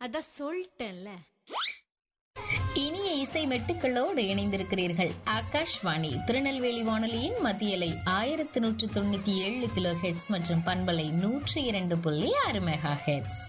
அதான் சொல்லிட்டேன்ல இனிய இசை மெட்டுக்களோடு இணைந்திருக்கிறீர்கள் ஆகாஷ்வாணி திருநெல்வேலி வானொலியின் மத்தியலை ஆயிரத்தி நூற்று தொண்ணூத்தி ஏழு கிலோ ஹெட்ஸ் மற்றும் பண்பலை நூற்றி இரண்டு புள்ளி ஆறு மெகா ஹெட்ஸ்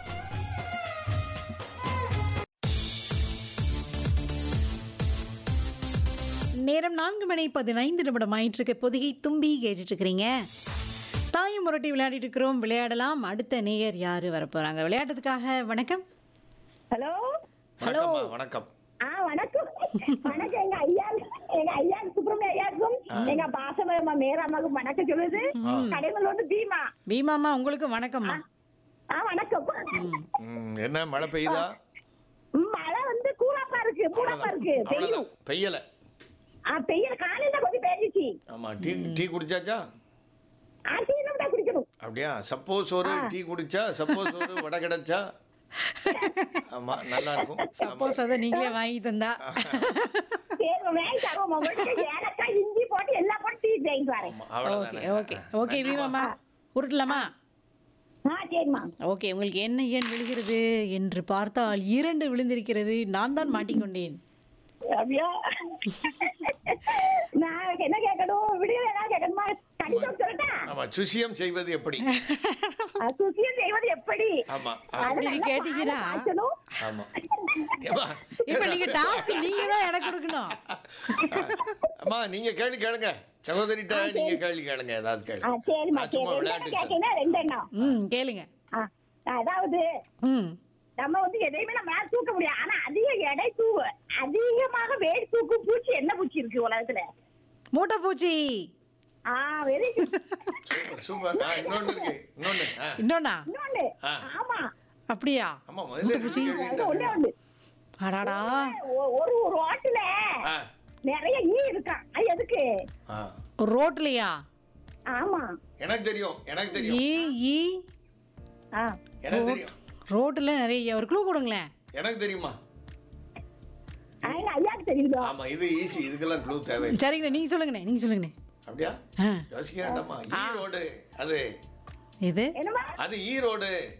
நேரம் நான்கு மணி பதினைந்து நிமிடம் ஆயிட்டிருக்கு பொதிகை தும்பி கேட்டுட்டு இருக்கிறீங்க தாயும் முரட்டி விளையாடிட்டு இருக்கிறோம் விளையாடலாம் அடுத்த நேயர் யாரு வரப்போறாங்க விளையாடுறதுக்காக வணக்கம் ஹலோ ஹலோ வணக்கம்மா, வணக்கம் ஆ வணக்கம் வணக்கம் எங்க ஐயா எங்க ஐயா சுப்பிரமணிய ஐயாவுக்கும் எங்க பாசமரமா மேராமாவுக்கும் வணக்கம் சொல்லுது கடைகளோடு பீமா பீமாமா உங்களுக்கு வணக்கம்மா ஆ வணக்கம் ம், என்ன மழை பெய்யுதா மழை வந்து கூலாப்பா இருக்கு கூலாப்பா இருக்கு பெய்யும் அவ்வளவுதான் பெய்யல ஆ பெய்யல காலையில கொஞ்சம் பெய்ஞ்சிச்சு ஆமா டீ டீ குடிச்சாச்சா ஆ டீனும் தான் குடிக்கணும் அப்படியா சப்போஸ் ஒரு டீ குடிச்சா சப்போஸ் ஒரு வடை கிடைச்சா ஆமா நல்லா இருக்கும் சப்போஸ் அதை நீங்களே வாங்கி தந்தா சரி வேலை தருவோம் உங்களுக்கு ஏலக்காய் இஞ்சி போட்டு எல்லாம் போட்டு டீ வாங்கிட்டு வரேன் ஆமா, ஓகே அவ்வளவுதானே ஓகே ஓகே பீமாமா உருட்டலாமா ஆ சரிம்மா ஓகே உங்களுக்கு என்ன ஏன் விழுகிறது என்று பார்த்தால் இரண்டு விழுந்திருக்கிறது நான் தான் மாட்டிக்கொண்டேன் அப்படியா நான் என்ன கேட்கணும் விடுதலை ஏதாவது கேட்கணுமா கடிதம் சொல்லட்டா ஆமா சுசியம் செய்வது எப்படி சுசியம் செய்வது எப்படி ஆமா அப்படி அதை நல்லா கேட்டீங்கன்னா பாலை காய்ச்சணும். ஆமா ஏம்மா, இப்ப நீங்க டாஸ்க் நீங்க தான் எனக்கு கொடுக்கணும் அம்மா நீங்க கேள்வி கேளுங்க சகோதரிட்ட நீங்க கேள்வி கேளுங்க ஏதாவது ஆ, கேளு சரிம்மா நான் சரி சும்மா ரெண்டு விளையாட்டு கேட்டீங்கன்னா ரெண்டு எண்ணம் ம் கேளுங்க ஆ, அதாவது ம் நம்ம வந்து எதையுமே நம்மளால தூக்க முடியாது ஆனா அதிக எடை தூ அதிகமாக வெயிட் தூக்கும் பூச்சி என்ன பூச்சி இருக்கு உலகத்துல மூட்டை பூச்சி ஆ வெரி சூப்பர் சூப்பர் ஆ, இன்னொன்னு இருக்கு இன்னொன்னு ஆ, இன்னொன்னா இன்னொன்னு ஆ. ஆமா அப்படியா ஆமா முதல்ல ரெண்டு கேள்வி அது ஒண்ணே ஒண்ணு அடாடா ஒ- ஒரு ஒரு ரோட்டுல ஆ, நிறைய ஈ இருக்கான் அது எதுக்கு ஆ. ரோட்லயா ஆமா எனக்கு தெரியும் எனக்கு தெரியும் ஈ ஈ ஆ எனக்கு தெரியும் ரோட்ல நிறைய ஒரு க்ளூ கொடுங்களேன் எனக்கு தெரியுமா ஆ, எங்க ஐயாக்கு தெரியுதோ ஆமா இது ஈஸி இதுக்கெல்லாம் க்ளூ தேவை சரிங்கண்ணே நீங்க சொல்லுங்கண்ணே நீங்க சொல்லுங்கண்ணே அப்படியா ஆ யோசிக்க வேண்டாமா ஈரோடு அது இது என்னமா அது ஈரோடு